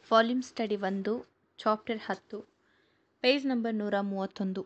volume study ಒಂದು chapter ಹತ್ತು page number ನೂರ ಮೂವತ್ತೊಂದು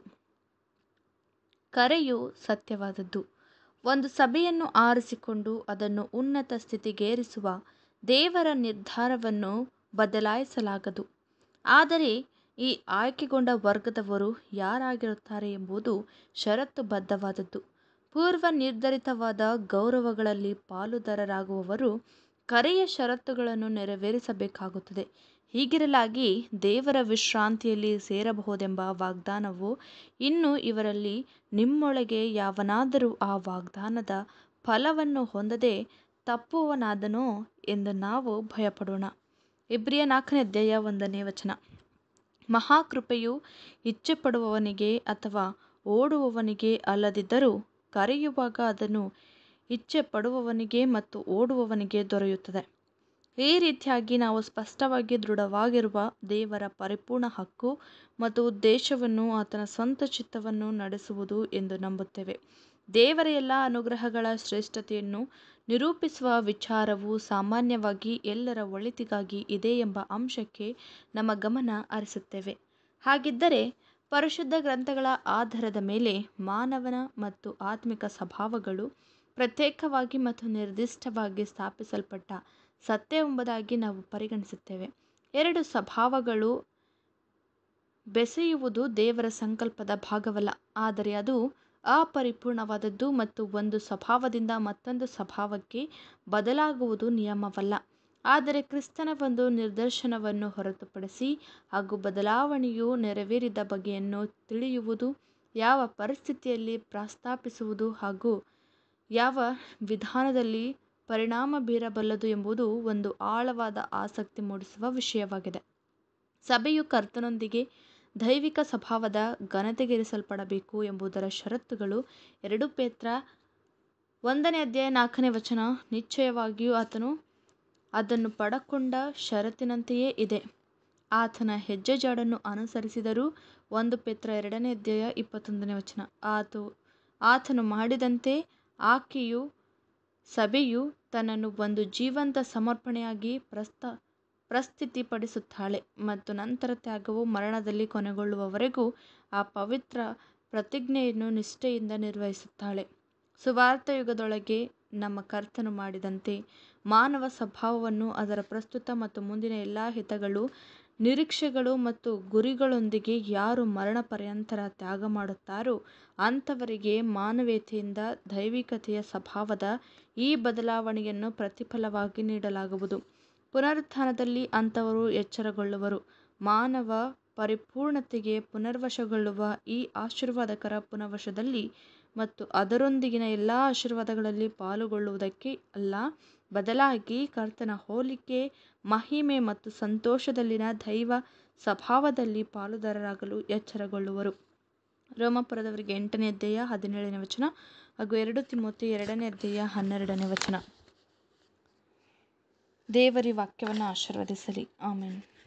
ಕರೆಯು ಸತ್ಯವಾದದ್ದು ಒಂದು ಸಭೆಯನ್ನು ಆರಿಸಿಕೊಂಡು ಅದನ್ನು ಉನ್ನತ ಸ್ಥಿತಿಗೇರಿಸುವ ದೇವರ ನಿರ್ಧಾರವನ್ನು ಬದಲಾಯಿಸಲಾಗದು ಆದರೆ ಈ ಆಯ್ಕೆಗೊಂಡ ವರ್ಗದವರು ಯಾರಾಗಿರುತ್ತಾರೆ ಎಂಬುದು ಷರತ್ತುಬದ್ಧವಾದದ್ದು ಪೂರ್ವ ನಿರ್ಧರಿತವಾದ ಗೌರವಗಳಲ್ಲಿ ಪಾಲುದಾರರಾಗುವವರು ಕರೆಯ ಷರತ್ತುಗಳನ್ನು ನೆರವೇರಿಸಬೇಕಾಗುತ್ತದೆ ಹೀಗಿರಲಾಗಿ ದೇವರ ವಿಶ್ರಾಂತಿಯಲ್ಲಿ ಸೇರಬಹುದೆಂಬ ವಾಗ್ದಾನವು ಇನ್ನು ಇವರಲ್ಲಿ ನಿಮ್ಮೊಳಗೆ ಯಾವನಾದರೂ ಆ ವಾಗ್ದಾನದ ಫಲವನ್ನು ಹೊಂದದೆ ತಪ್ಪುವವನಾದನೋ ಎಂದು ನಾವು ಭಯಪಡೋಣ ಇಬ್ರಿಯ ನಾಲ್ಕನೇ ಅಧ್ಯಾಯ ಒಂದನೇ ವಚನ ಮಹಾಕೃಪೆಯು ಇಚ್ಛೆಪಡುವವನಿಗೆ ಅಥವಾ ಓಡುವವನಿಗೆ ಅಲ್ಲದಿದ್ದರೂ ಕರೆಯುವಾಗ ಅದನ್ನು ಇಚ್ಛೆ ಪಡುವವನಿಗೆ ಮತ್ತು ಓಡುವವನಿಗೆ ದೊರೆಯುತ್ತದೆ ಈ ರೀತಿಯಾಗಿ ನಾವು ಸ್ಪಷ್ಟವಾಗಿ ದೃಢವಾಗಿರುವ ದೇವರ ಪರಿಪೂರ್ಣ ಹಕ್ಕು ಮತ್ತು ಉದ್ದೇಶವನ್ನು ಆತನ ಸ್ವಂತ ಚಿತ್ತವನ್ನು ನಡೆಸುವುದು ಎಂದು ನಂಬುತ್ತೇವೆ ದೇವರ ಎಲ್ಲ ಅನುಗ್ರಹಗಳ ಶ್ರೇಷ್ಠತೆಯನ್ನು ನಿರೂಪಿಸುವ ವಿಚಾರವು ಸಾಮಾನ್ಯವಾಗಿ ಎಲ್ಲರ ಒಳಿತಿಗಾಗಿ ಇದೆ ಎಂಬ ಅಂಶಕ್ಕೆ ನಮ್ಮ ಗಮನ ಹರಿಸುತ್ತೇವೆ ಹಾಗಿದ್ದರೆ ಪರಿಶುದ್ಧ ಗ್ರಂಥಗಳ ಆಧಾರದ ಮೇಲೆ ಮಾನವನ ಮತ್ತು ಆತ್ಮಿಕ ಸ್ವಭಾವಗಳು ಪ್ರತ್ಯೇಕವಾಗಿ ಮತ್ತು ನಿರ್ದಿಷ್ಟವಾಗಿ ಸ್ಥಾಪಿಸಲ್ಪಟ್ಟ ಸತ್ಯವೆಂಬುದಾಗಿ ನಾವು ಪರಿಗಣಿಸುತ್ತೇವೆ ಎರಡು ಸ್ವಭಾವಗಳು ಬೆಸೆಯುವುದು ದೇವರ ಸಂಕಲ್ಪದ ಭಾಗವಲ್ಲ ಆದರೆ ಅದು ಅಪರಿಪೂರ್ಣವಾದದ್ದು ಮತ್ತು ಒಂದು ಸ್ವಭಾವದಿಂದ ಮತ್ತೊಂದು ಸ್ವಭಾವಕ್ಕೆ ಬದಲಾಗುವುದು ನಿಯಮವಲ್ಲ ಆದರೆ ಕ್ರಿಸ್ತನ ಒಂದು ನಿದರ್ಶನವನ್ನು ಹೊರತುಪಡಿಸಿ ಹಾಗೂ ಬದಲಾವಣೆಯು ನೆರವೇರಿದ ಬಗೆಯನ್ನು ತಿಳಿಯುವುದು ಯಾವ ಪರಿಸ್ಥಿತಿಯಲ್ಲಿ ಪ್ರಸ್ತಾಪಿಸುವುದು ಹಾಗೂ ಯಾವ ವಿಧಾನದಲ್ಲಿ ಪರಿಣಾಮ ಬೀರಬಲ್ಲದು ಎಂಬುದು ಒಂದು ಆಳವಾದ ಆಸಕ್ತಿ ಮೂಡಿಸುವ ವಿಷಯವಾಗಿದೆ ಸಭೆಯು ಕರ್ತನೊಂದಿಗೆ ದೈವಿಕ ಸ್ವಭಾವದ ಘನತೆಗೇರಿಸಲ್ಪಡಬೇಕು ಎಂಬುದರ ಷರತ್ತುಗಳು ಎರಡು ಪೇತ್ರ ಒಂದನೇ ಅಧ್ಯಾಯ ನಾಲ್ಕನೇ ವಚನ ನಿಶ್ಚಯವಾಗಿಯೂ ಆತನು ಅದನ್ನು ಪಡಕೊಂಡ ಷರತ್ತಿನಂತೆಯೇ ಇದೆ ಆತನ ಹೆಜ್ಜೆಜಾಡನ್ನು ಅನುಸರಿಸಿದರೂ ಒಂದು ಪೇತ್ರ ಎರಡನೇ ಅಧ್ಯಾಯ ಇಪ್ಪತ್ತೊಂದನೇ ವಚನ ಆತು ಆತನು ಮಾಡಿದಂತೆ ಆಕೆಯು ಸಭೆಯು ತನ್ನನ್ನು ಒಂದು ಜೀವಂತ ಸಮರ್ಪಣೆಯಾಗಿ ಪ್ರಸ್ತ ಪ್ರಸ್ತುತಿಪಡಿಸುತ್ತಾಳೆ ಮತ್ತು ನಂತರ ತ್ಯಾಗವು ಮರಣದಲ್ಲಿ ಕೊನೆಗೊಳ್ಳುವವರೆಗೂ ಆ ಪವಿತ್ರ ಪ್ರತಿಜ್ಞೆಯನ್ನು ನಿಷ್ಠೆಯಿಂದ ನಿರ್ವಹಿಸುತ್ತಾಳೆ ಸುವಾರ್ಥ ಯುಗದೊಳಗೆ ನಮ್ಮ ಕರ್ತನು ಮಾಡಿದಂತೆ ಮಾನವ ಸ್ವಭಾವವನ್ನು ಅದರ ಪ್ರಸ್ತುತ ಮತ್ತು ಮುಂದಿನ ಎಲ್ಲ ಹಿತಗಳು ನಿರೀಕ್ಷೆಗಳು ಮತ್ತು ಗುರಿಗಳೊಂದಿಗೆ ಯಾರು ಮರಣ ಪರ್ಯಂತರ ತ್ಯಾಗ ಮಾಡುತ್ತಾರೋ ಅಂಥವರಿಗೆ ಮಾನವೀಯತೆಯಿಂದ ದೈವಿಕತೆಯ ಸ್ವಭಾವದ ಈ ಬದಲಾವಣೆಯನ್ನು ಪ್ರತಿಫಲವಾಗಿ ನೀಡಲಾಗುವುದು ಪುನರುತ್ಥಾನದಲ್ಲಿ ಅಂಥವರು ಎಚ್ಚರಗೊಳ್ಳುವರು ಮಾನವ ಪರಿಪೂರ್ಣತೆಗೆ ಪುನರ್ವಶಗೊಳ್ಳುವ ಈ ಆಶೀರ್ವಾದಕರ ಪುನರ್ವಶದಲ್ಲಿ ಮತ್ತು ಅದರೊಂದಿಗಿನ ಎಲ್ಲ ಆಶೀರ್ವಾದಗಳಲ್ಲಿ ಪಾಲುಗೊಳ್ಳುವುದಕ್ಕೆ ಅಲ್ಲ ಬದಲಾಗಿ ಕರ್ತನ ಹೋಲಿಕೆ ಮಹಿಮೆ ಮತ್ತು ಸಂತೋಷದಲ್ಲಿನ ದೈವ ಸ್ವಭಾವದಲ್ಲಿ ಪಾಲುದಾರರಾಗಲು ಎಚ್ಚರಗೊಳ್ಳುವರು ರೋಮಪುರದವರಿಗೆ ಎಂಟನೇ ಅಧ್ಯಾಯ ಹದಿನೇಳನೇ ವಚನ ಹಾಗೂ ಎರಡು ತಿಮೋತಿ ಎರಡನೇ ಅಧ್ಯಾಯ ಹನ್ನೆರಡನೇ ವಚನ ದೇವರಿ ವಾಕ್ಯವನ್ನು ಆಶೀರ್ವದಿಸಲಿ ಆಮೇಲೆ